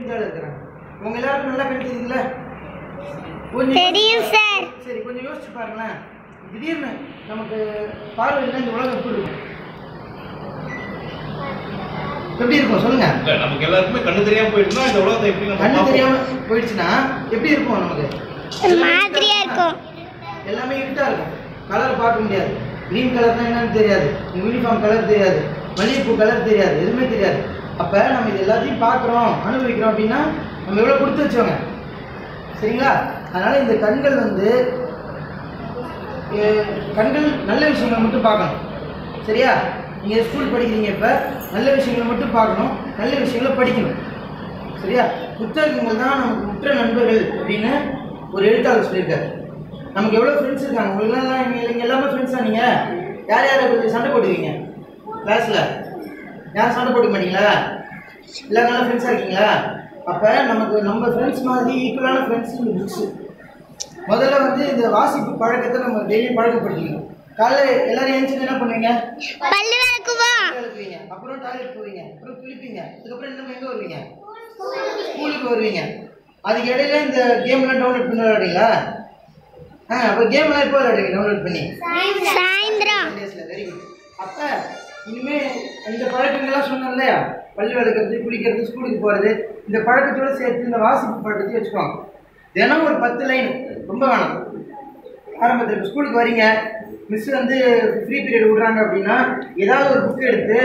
இந்தியாவில் இருக்கிறாங்க உங்க எல்லாருக்கும் நல்லா கண் தெரியுதுல்ல கொஞ்சம் தெரியும் சார் சரி கொஞ்சம் யோசிச்சு பாருங்களேன் திடீர்னு நமக்கு பார்வை இல்லை இந்த உலகம் எப்படி இருக்கும் எப்படி இருக்கும் சொல்லுங்க இல்ல நமக்கு எல்லாருக்குமே கண்ணு தெரியாம போயிட்டுனா இந்த உலகத்தை எப்படி நம்ம கண்ணு பார்ப்போம்? தெரியாம போயிடுச்சுன்னா எப்படி இருக்கும் நமக்கு மாதிரியா இருக்கும் எல்லாமே இருட்டா இருக்கும் கலர் பார்க்க முடியாது க்ரீன் கலர்னா என்னன்னு தெரியாது யூனிஃபார்ம் கலர் தெரியாது மல்லிகைப்பூ கலர் தெரியாது எதுவுமே தெரியாது அப்ப நம்ம இது எல்லாத்தையும் பார்க்குறோம் அனுபவிக்கிறோம் அப்படின்னா நம்ம எவ்வளவு கொடுத்து வச்சோங்க சரிங்களா அதனால இந்த கண்கள் வந்து அஹ், கண்கள் நல்ல விஷயங்களை மட்டும் பார்க்கணும் சரியா நீங்க ஸ்கூல் படிக்கிறீங்க இப்ப நல்ல விஷயங்களை மட்டும் பார்க்கணும் நல்ல விஷயங்களை படிக்கணும் சரியா புத்தகங்கள் தான் நமக்கு உற்ற நண்பர்கள் அப்படின்னு ஒரு எழுத்தாளர் சொல்லியிருக்காரு நமக்கு எவ்வளோ ஃப்ரெண்ட்ஸ் இருக்காங்க உங்களுக்குலாம் நீங்கள் நீங்கள் எல்லாமே ஃப்ரெண்ட்ஸா நீங்கள் யார் யாரை கொஞ்சம் சண்டை போட்டுவீங்க கிளாஸில் யாரும் சண்டை போட்டுக்க மாட்டீங்களா எல்லாரும் நல்லா ஃப்ரெண்ட்ஸாக இருக்கீங்களா அப்போ நமக்கு நம்ம ஃப்ரெண்ட்ஸ் மாதிரி ஈக்குவலான ஃப்ரெண்ட்ஸ் இந்த புக்ஸு முதல்ல வந்து இந்த வாசிப்பு பழக்கத்தை நம்ம டெய்லி பழக்கப்படுத்திக்கணும் காலைல எல்லாரும் எழுந்து என்ன பண்ணுவீங்க பல்லு விளக்குவோம் எழுப்புவீங்க அப்புறம் டாய்லெட் போவீங்க அப்புறம் குளிப்பீங்க அதுக்கப்புறம் இன்னும் எங்கே வருவீங்க ஸ்கூலுக்கு வருவீங்க அதுக்கு இடையில இந்த கேம்லாம் டவுன்லோட் பண்ணி விளையாடுறீங்களா ஆ அப்போ கேம்லாம் எப்போ விளையாடுவீங்க டவுன்லோட் பண்ணி சாயந்தரம் வெரி குட் அப்போ இனிமே இந்த பழக்கங்கள்லாம் சொன்னேன் இல்லையா பள்ளி விளக்குறது குளிக்கிறது ஸ்கூலுக்கு போகிறது இந்த பழக்கத்தோட சேர்த்து இந்த வாசிப்பு பழக்கத்தையும் வச்சுக்கோங்க தினம் ஒரு பத்து லைன் ரொம்ப வேணாம் ஆரம்பத்தில் இப்போ ஸ்கூலுக்கு வரீங்க மிஸ் வந்து ஃப்ரீ பீரியட் விடுறாங்க அப்படின்னா ஏதாவது ஒரு புக் எடுத்து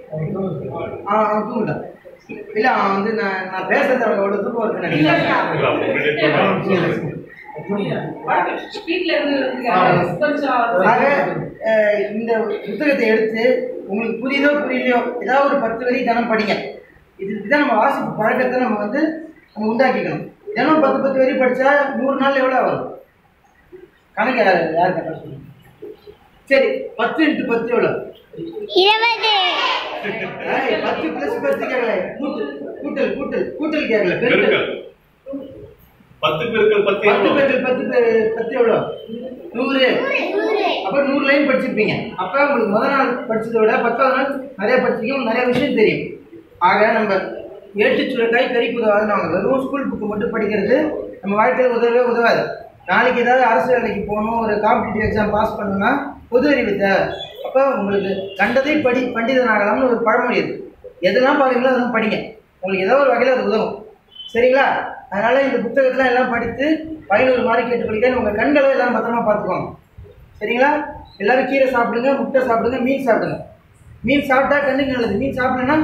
ஆ அவன் தூங்கிட்டான் இல்லை அவன் வந்து நான் நான் பேசுறது அவன் எவ்வளோ தூக்கம் வருதுன்னு நினைக்கிறேன் இல்ல, அப்ப meditate பண்ணலாம். வீட்ல இருந்து கொஞ்சம் ஆக அஹ், இந்த புத்தகத்தை எடுத்து உங்களுக்கு புரியுதோ புரியலையோ ஏதாவது ஒரு பத்து வரி தினம் படிங்க இது இதுதான் நம்ம வாசிப்பு பழக்கத்தை நம்ம வந்து நம்ம உண்டாக்கிக்கணும் தினம் பத்து பத்து வரி படிச்சா நூறு நாள் எவ்வளோ வரும் கணக்கு யார் யார் கரெக்டாக சொல்லுங்க சரி பத்து இன்ட்டு பத்து எவ்வளோ இருபது ஏய், பத்து பிளஸ் பத்து கேட்கல கூட்டல் கூட்டல் கூட்டல் கூட்டல் கேட்கல பெருக்கல் பெருக்கல். பத்து பெருக்கல் பத்து பத்து எவ்வளவு? பெருக்கல் பத்து பெ- பத்து எவ்வளோ நூறு அப்போ நூறு லைன் படிச்சிருப்பீங்க அப்போ உங்களுக்கு முதல் நாள் படிச்சதை விட பத்தாவது நாள் நிறைய படிச்சிருக்கீங்க நிறைய விஷயம் தெரியும் ஆக நம்ம ஏட்டு சுரக்காய் கறிக்கு உதவாது நம்ம வெறும் ஸ்கூல் புக்கு மட்டும் படிக்கிறது நம்ம வாழ்க்கையில் உதவவே உதவாது நாளைக்கு ஏதாவது அரசு வேலைக்கு போகணும் ஒரு காம்படிட்டிவ் எக்ஸாம் பாஸ் பண்ணணும்னா பொது அறிவு தேவை அப்போ உங்களுக்கு கண்டதை படி பண்டிதனாகலாம்னு ஒரு பழமொழி இருக்கு எதெல்லாம் பாருங்களோ அதெல்லாம் படிங்க உங்களுக்கு ஏதோ ஒரு வகையில் அது உதவும் சரிங்களா அதனால இந்த புத்தகத்தெல்லாம் எல்லாம் படித்து பயனுறு மாதிரி கேட்டு படிக்க உங்க கண்களை எல்லாம் பத்திரமா பார்த்துக்கோங்க சரிங்களா எல்லாரும் கீரை சாப்பிடுங்க முட்டை சாப்பிடுங்க மீன் சாப்பிடுங்க மீன் சாப்பிட்டா கண்ணுக்கு நல்லது மீன் சாப்பிடலன்னா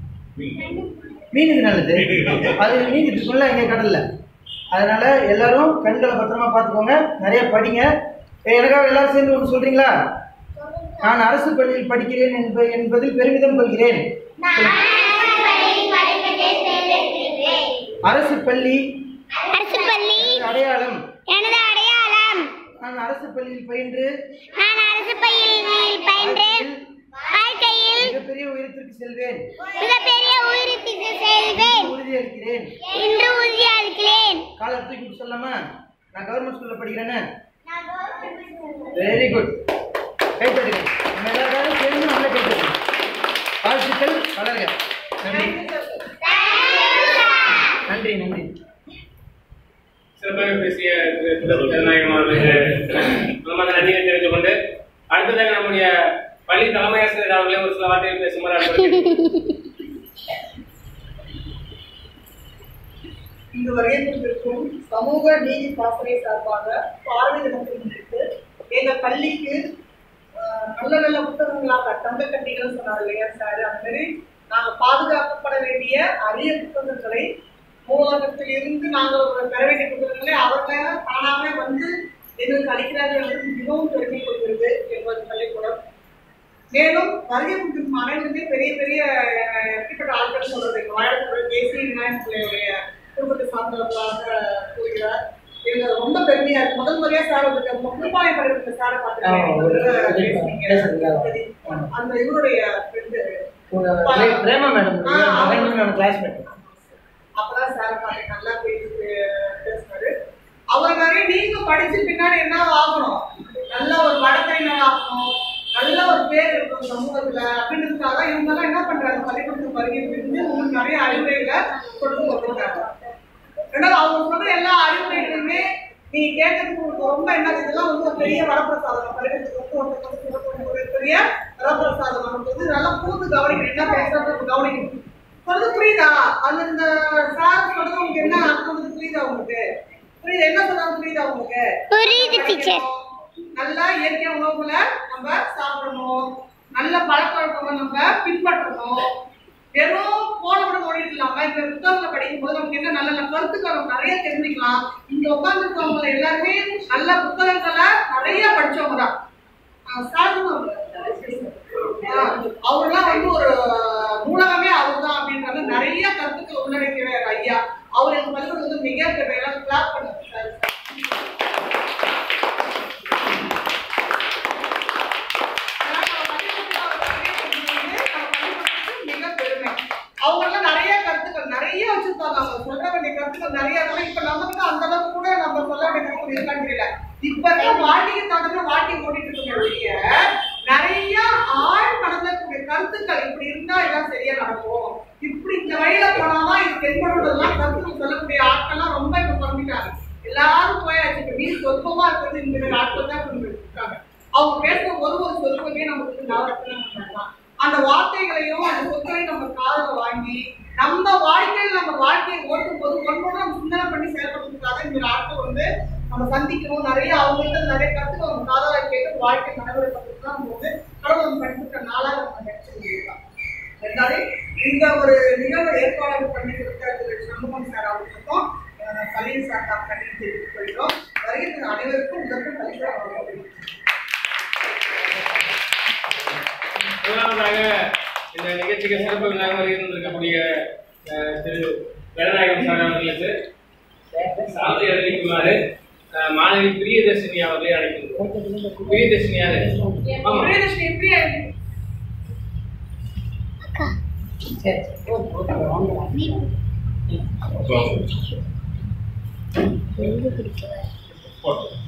மீனுக்கு நல்லது அது மீன் இருக்குல்ல எங்க கடல்ல அதனால எல்லாரும் கண்களை பத்திரமா பார்த்துக்கோங்க நிறைய படிங்க ஏய், எனக்காக எல்லாரும் சேர்ந்து ஒன்று சொல்றீங்களா நான் அரசு பள்ளியில் படிக்கிறேன் என்ப- என்பதில் பெருமிதம் கொள்கிறேன் அரசு பள்ளி அரசு பள்ளி அடையாளம் எனது அடையாளம் நான் அரசு பள்ளியில் பயின்று நான் அரசு பள்ளியில் பயின்று வாழ்க்கையில் மிகப்பெரிய உயரத்திற்கு செல்வேன் மிகப்பெரிய உயிரத்திற்கு செல்வேன் உறுதியளிக்கிறேன் இன்று உறுதியளிக்கிறேன் காலர் தூக்கி விட்டு சொல்லாமா நான் கவர்மெண்ட் ஸ்கூல்ல படிக்கிறேன்னு வெரி குட் கைத்தட்டுங்க நம்ம எல்லாரும் சேர்ந்து நல்லா கைத்தட்டுங்க வாழ்த்துக்கள் வளர்க நன்றி நன்றி நன்றி சிறப்பாக பேசிய திரு திரு திருநாயகம் அவர்களுக்கு நமது நன்றியை தெரிந்து கொண்டு அடுத்ததாக நம்முடைய பள்ளி தலைமை ஆசிரியர் அவர்களே ஒரு சில வார்த்தைகள் பேசுமாறு அன்புடன் இங்கு வருகின்றிருக்கும் சமூக நீதி பாசறை சார்பாக பார்வை தினத்தை முன்னிட்டு எங்க பள்ளிக்கு ஆஹ், நல்ல நல்ல புத்தகங்களாக தங்க கட்டிகள் சொன்னார் இல்லையா சார் அந்த மாதிரி நாங்க பாதுகாக்கப்பட வேண்டிய அரிய புத்தகங்களை நூலகத்தில் இருந்து நாங்கள் ஒரு பெற வேண்டிய புத்தகங்களை அவர்களே தானாகவே வந்து எங்களுக்கு அளிக்கிறார்கள் என்று மிகவும் பெருமை கொள்கிறது என்பது பள்ளிக்கூடம் மேலும் வருகை கொடுக்கும் அனைவருமே பெரிய பெரிய அஹ், எப்படிப்பட்ட ஆட்கள் சொல்றது எங்க வாழ்க்கை தேசிய விநாயகர் பிள்ளையுடைய குடும்பத்தை சார்ந்தவர்களாக கூறுகிறார் எனக்கு அது ரொம்ப பெருமையா இருக்கு முதல் முறையா சார் வந்து முப்பாய படைப்பு சாரை ஆமா, ஒரு- பார்த்துருக்கேன் பேசுறதுக்காக. அந்த இவருடைய ஃப்ரெண்டு உங்க பிரே- பிரேமா மேடம் ஆ, ஆமா. நான் கிளாஸ்மேட் அப்பதான் சார் பார்த்து நல்லா பேசி பேசினாரு அவர் நிறைய நீங்க படிச்சு பின்னாடி என்ன ஆகணும் நல்ல ஒரு வழக்கறிஞர் ஆகணும் நல்ல ஒரு பேர் இருக்கும் சமூகத்துல அப்படின்றதுக்காக இவங்க எல்லாம் என்ன பண்றாங்க பள்ளிக்கூடத்துக்கு வருகை புரிந்து உங்களுக்கு நிறைய அறிவுரைகளை கொடுத்து வருகிறாங்க நீங்க கேட்கறதுக்கு உங்களுக்கு ரொம்ப என்ன இதெல்லாம் வந்து ஒரு பெரிய வரப்பிரசாதம் படிக்கிறதுக்கு வந்து ஒருத்தருக்கு வந்து சிறப்பு ஒரு பெரிய வரப்பிரசாதம் நமக்கு வந்து நல்லா கூர்ந்து கவனிக்கணும் என்ன பேசுறது கவனிக்கணும் சொல்றது புரியுதா அந்த இந்த சார் சொல்றது உங்களுக்கு என்ன அர்த்தம் வந்து புரியுதா உங்களுக்கு புரியுது என்ன சொல்றாங்க புரியுதா உங்களுக்கு புரியுது டீச்சர் நல்லா இயற்கை உணவுகளை நம்ம சாப்பிடணும் நல்ல பழக்க வழக்கங்களை நம்ம பின்பற்றணும் வெறும் போன கூட ஓடிட்டு இல்லாம இப்ப புத்தகங்களை படிக்கும் போது நமக்கு என்ன நல்ல நல்ல கருத்துக்கள் நம்ம நிறைய தெரிஞ்சுக்கலாம் இங்க உட்காந்துருக்கவங்க எல்லாருமே நல்ல புத்தகங்களை நிறைய படிச்சவங்க தான் ஆஹ் சாதுன்னு ஒரு- ஆஹ் அவர்லாம் வந்து ஒரு நூலகமே அவர் தான் அப்படின்றது நிறைய கருத்துக்கள் உள்ளடக்கிய ஐயா அவர் எங்க பள்ளிக்கூடம் வந்து மிக பெரிய கிளாப் பண்ணுங்க சார் மிக பெருமை. அவங்கெல்லாம் நிறைய கருத்துக்கள் நிறைய வச்சிருப்பாங்க அவங்க சொல்ல வேண்டிய கருத்துக்கள் நிறைய இருக்கும் இப்ப நமக்கு அந்த அளவுக்கு கூட நம்ம சொல்ல வேண்டிய கருத்துக்கள் இருக்கான்னு தெரியல இப்ப இருக்க வாழ்க்கைக்கு தகுந்த வாழ்க்கை ஓடிட்டு இருக்கக்கூடிய நிறைய ஆழ் கடந்தக்கூடிய கருத்துக்கள் இப்படி இருந்தா எல்லாம் சரியா நடக்கும் இப்படி இந்த வழியில போனாதான் இது தென்படுறதெல்லாம் கருத்துக்கள் சொல்லக்கூடிய ஆட்கள்லாம் ரொம்ப இப்ப குறைஞ்சிட்டாங்க எல்லாரும் போயாச்சு இப்ப நீ சொற்பமா இருக்கிறது இந்த மாதிரி ஆட்கள் தான் கொஞ்சம் இருக்காங்க அவங்க பேசுற ஒரு ஒரு சொற்களுமே நமக்கு ஞாபகத்துல பண்ணலாம் அந்த வார்த்தைகளையும் அந்த சொற்களையும் நம்ம காதுல வாங்கி நம்ம வாழ்க்கையில் நம்ம வாழ்க்கையை ஓட்டும் போது ஒன்றோட நம்ம சிந்தனை பண்ணி செயல்படுறதுக்காக இந்த ஆட்கள் வந்து நம்ம சந்திக்கணும் நிறைய அவங்கள்ட்ட நிறைய கருத்துக்கள் நம்ம காதலா கேட்டு வாழ்க்கை நடைமுறைப்படுத்துறது நம்ம வந்து கடவுள் படிப்புற நாளா நம்ம நினைச்சிருக்கோம் ரெண்டாவது இந்த ஒரு நிகழ்வு ஏற்பாடு பண்ணி கொடுத்த திரு சண்முகம் சார் அவர்களுக்கும் அஹ், கலீல் சார் தான் கல்வி தெரிவித்துக் கொள்கிறோம் வருகிற அனைவருக்கும் முதற்கும் கல்வி சார் அவர்களுக்கு முதலாவதாக இந்த நிகழ்ச்சிக்கு சிறப்பு விருந்தாக இருந்திருக்கக்கூடிய அஹ், திரு வேதநாயகம் சார் அவர்களுக்கு சாதனை அறிவிக்குமாறு அஹ், மாணவி பிரியதர்ஷினி அவர்களை அழைக்கின்றோம் பிரியதர்ஷினி யாரு ஆமா பிரியதர்ஷினி எப்படி போட்டோம்